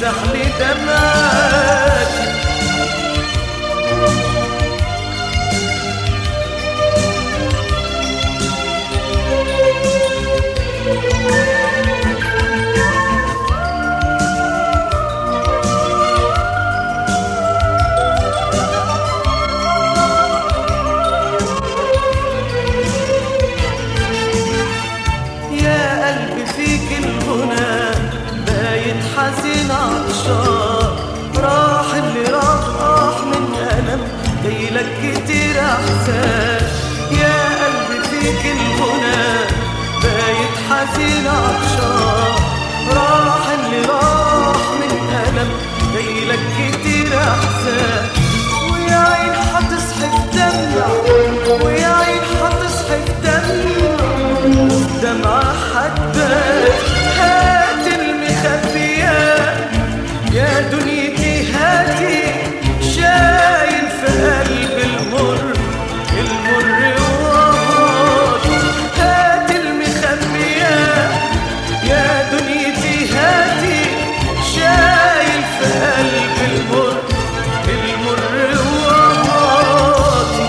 يمسح لي دمعاتي يا قلبي فيك الغنى بايت حزين عطشان راح اللي راح راح من ألم جايلك كتير أحزان يا قلبي فيك الغنى بايت حزين عطشان راح اللي راح من ألم جايلك كتير أحزان ويا عين هتصحي في دمع ويا عين هتصحي في دمع دمع حدات هات المخبيات يا دنيتي هاتي شايل في قلب المر المر وراك هات المخبيات يا دنيتي هاتي شايل في قلب المر المر وراك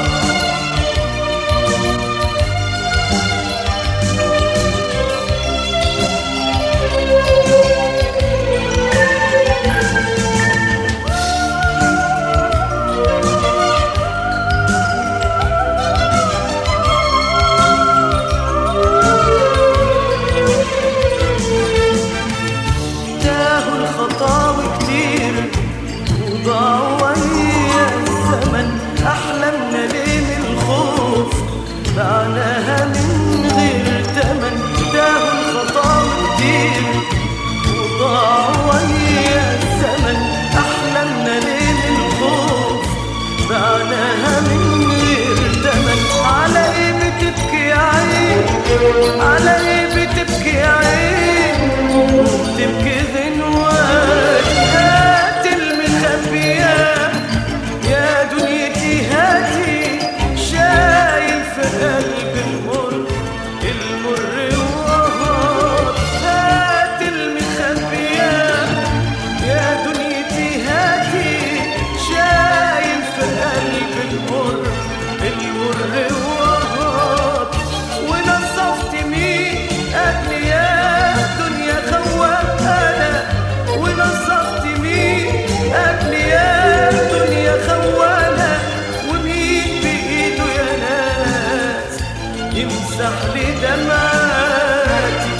تاهوا الخطاوي كتير وضاعوا ويا الزمن أحلامنا ليه من الخوف بعناها من غير تمن تاهوا الخطاوي كتير وضاعوا ويا الزمن أحلامنا ليه من الخوف بعناها من غير تمن على ايه بتبكي يا عين على ايه بتبكي يا عين وبتبكي ذنوات هات المخبيات يا دنيتي هاتي شايل في قلب المر المر وهات هات المخبيات يا دنيتي هاتي شايل في قلب المر المر وهات ونصفت مين قبل يا دنيا خواب انا ونصفت مين قبل يا دنيا خوانة ومين بإيده يا ناس يمسح لي دمعاتي